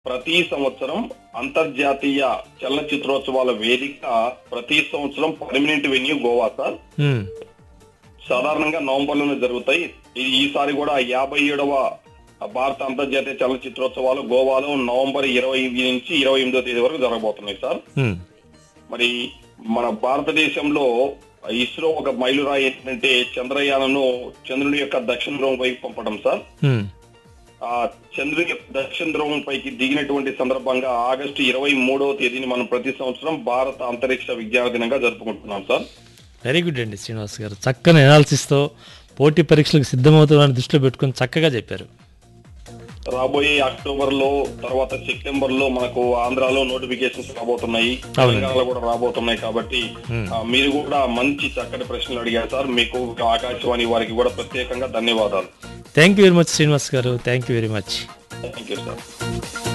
ప్రతి సంవత్సరం అంతర్జాతీయ చలనచిత్రోత్సవాల వేదిక ప్రతి సంవత్సరం permanent venue Goa sir um, సాధారణంగా నవంబర్ లోనే జరుగుతాయి ఈ- ఈసారి కూడా యాభై ఏడవ భారత అంతర్జాతీయ చలనచిత్రోత్సవాలు గోవాలో నవంబర్ ఇరవై నుంచి ఇరవై ఎనిమిదో తేదీ వరకు జరగబోతున్నాయి సార్ ఉమ్, మరి మన భారతదేశంలో ఇస్రో ఒక మైలురాయి ఏంటంటే చంద్రయానను చంద్రుని యొక్క దక్షిణ ధ్రువం వైపు పంపడం సార్ ఉమ్. ఆ చంద్రుని యొక్క దక్షిణ ధ్రువం పైకి దిగినటువంటి సందర్భంగా ఆగస్టు ఇరవై మూడవ తేదీని మనం ప్రతి సంవత్సరం భారత అంతరిక్ష విజ్ఞాన దినంగా జరుపుకుంటున్నాం సార్ వెరీ గుడ్ అండి శ్రీనివాస్ గారు చక్కని అనాలిసిస్తో పోటీ పరీక్షలకు సిద్ధమవుతామని దృష్టిలో పెట్టుకొని చక్కగా చెప్పారు రాబోయే అక్టోబర్ లో తర్వాత సెప్టెంబర్ లో మనకు ఆంధ్రాలో నోటిఫికేషన్స్ రాబోతున్నాయి అవునండి. తెలంగాణలో కూడా రాబోతున్నాయి కాబట్టి Hmm. ఆ, మీరు కూడా మంచి చక్కటి ప్రశ్నలు అడిగారు సార్ మీకు ఆకాశవాణి వారికి కూడా ప్రత్యేకంగా ధన్యవాదాలు thank you very much Srinivas garu thank you very much thank you sir